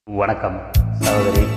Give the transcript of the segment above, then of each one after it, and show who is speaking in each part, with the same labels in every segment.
Speaker 1: வணக்கம் சகோதரி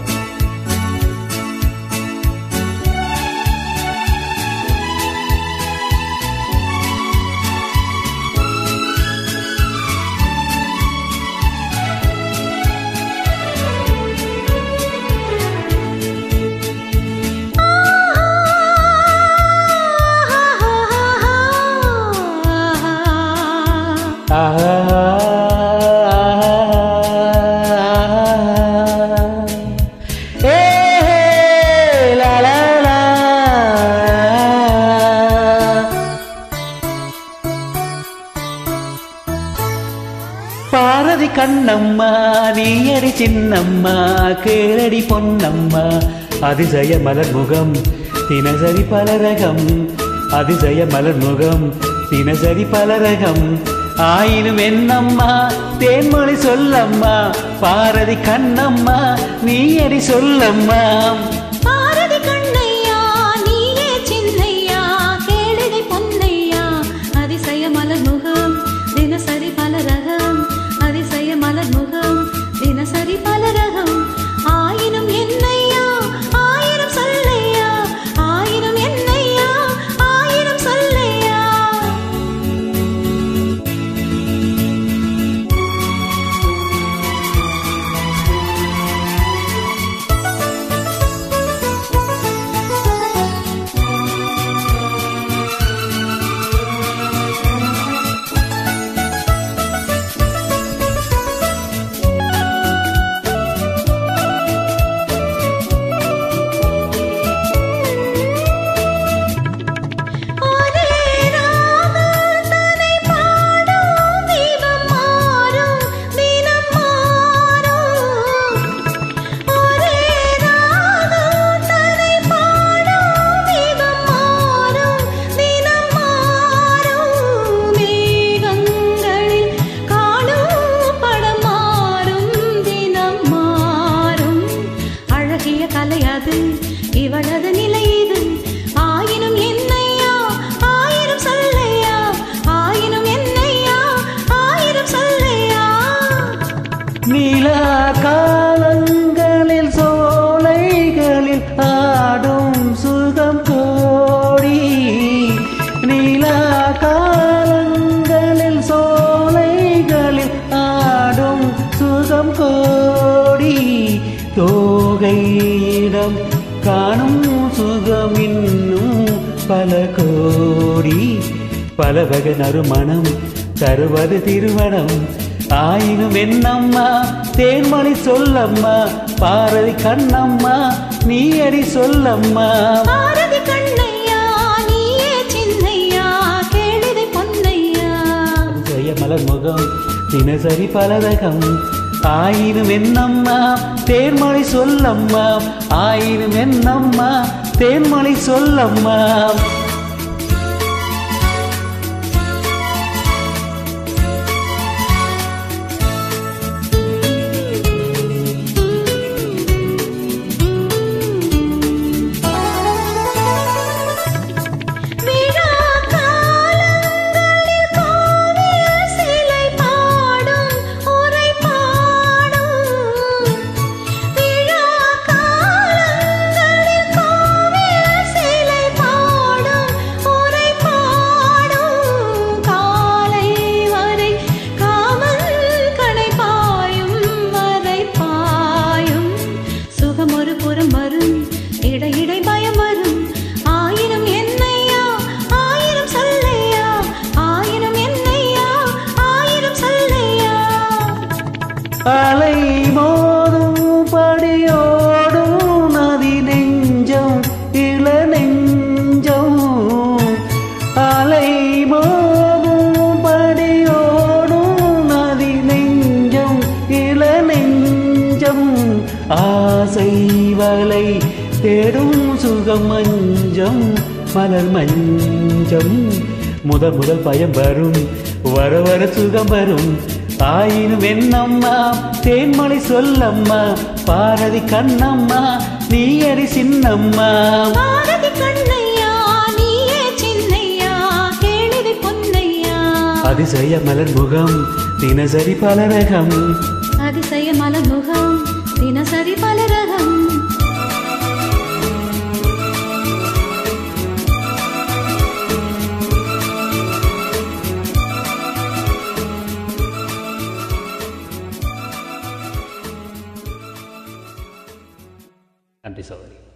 Speaker 1: பாரதி கண்ணம்மா நீயடி சின்னம்மா கேளடி பொன்னம்மா அதிசய மலர் முகம் தினசரி பலரகம் அதிசய மலர் முகம் தினசரி பலரகம் ஆயினும் என்னம்மா தேன்மொழி சொல்லம்மா பாரதி கண்ணம்மா நீயடி சொல்லம்மா
Speaker 2: பாரதி கண்ணையா நீயே சின்னையா கேளிகை பொன்னையா அதிசய மலர் முகம் தினசரி பலரகம் அதிசய மலர் முகம் தினசரி பலரகம் ஆயினும் என்னையா ஆயிரம் சொல்லையா ஆயிரம் என்னையா ஆயிரம் சொல்லையா ஒரே ராகம் தனை பாடும் தீபம் மாறும் தினம் மாறும் ஒரே ராகம் தனை பாடும் தீபம் மாறும் தினம் மாறும் மேகங்களில் காணும் படம் மாறும் தினம் மாறும் அழகிய கலை அது இவளது நிலை இது ஆயினும் என்னையா ஆயிரம் சொல்லையா ஆயினும் என்னையா ஆயிரம் சொல்லையா
Speaker 1: நீலா காலங்களில் சோலைகளில் ஆடும் சுகம் கோடி நீலா காலங்களில் சோலைகளில் ஆடும் சுகம் கோடி தோகையிடம் காணும் சுகம் இன்னும் பல கோடி பல வகை நறுமணம் தருவது திருமணம் ஆயினும் என்னம்மா தேன்மொழி சொல்லம்மா பாரதி கண்ணம்மா நீ அடி சொல்லம்மா
Speaker 2: பாரதி கண்ணையா நீயே சின்னையா கேளிதை பொன்னையா
Speaker 1: ஜெய மலர் முகம் தினசரி பலரகம் ஆயினும் என்னம்மா தேன்மொழி சொல்லம்மா ஆயினும் என்னம்மா தேன்மொழி சொல்லம்மா
Speaker 2: விழா காலங்களில் கோவில் சிலை பாடும் உரை பாடும் விழா காலங்களில் கோவில் சிலை பாடும் உரை பாடும் காலை வரை காமன் கடை பாயும் வரை பாயும் சுகம் ஒரு புறம் வரும் இடை இடை பயம் வரும் ஆயிரம் என்னையா ஆயிரம் சொல்லையா ஆயிரம் என்னையா ஆயிரம் சொல்லையா
Speaker 1: அலை மோதும் படியோடும் நதி நெஞ்சம் இள நெஞ்சம் அலை மோதும் படியோடும் நதி நெஞ்சம் இள நெஞ்சம் ஆசை வலை தேடும் சுகம் மஞ்சம் மலர் மஞ்சம் முத முதல் பயம் வரும் வர வர சுகம் வரும் ஆயினும் என்னம்மா தேன்மொழி சொல்லம்மா பாரதி கண்ணம்மா நீ அடி சின்னம்மா
Speaker 2: பாரதி கண்ணையா நீயே சின்னையா கேளிதை பொன்னையா
Speaker 1: அதிசய மலர் முகம் தினசரி பலரகம்
Speaker 2: அதிசய மலமுகம் தினசரி பல ரகம்
Speaker 1: நன்றி சகோதரி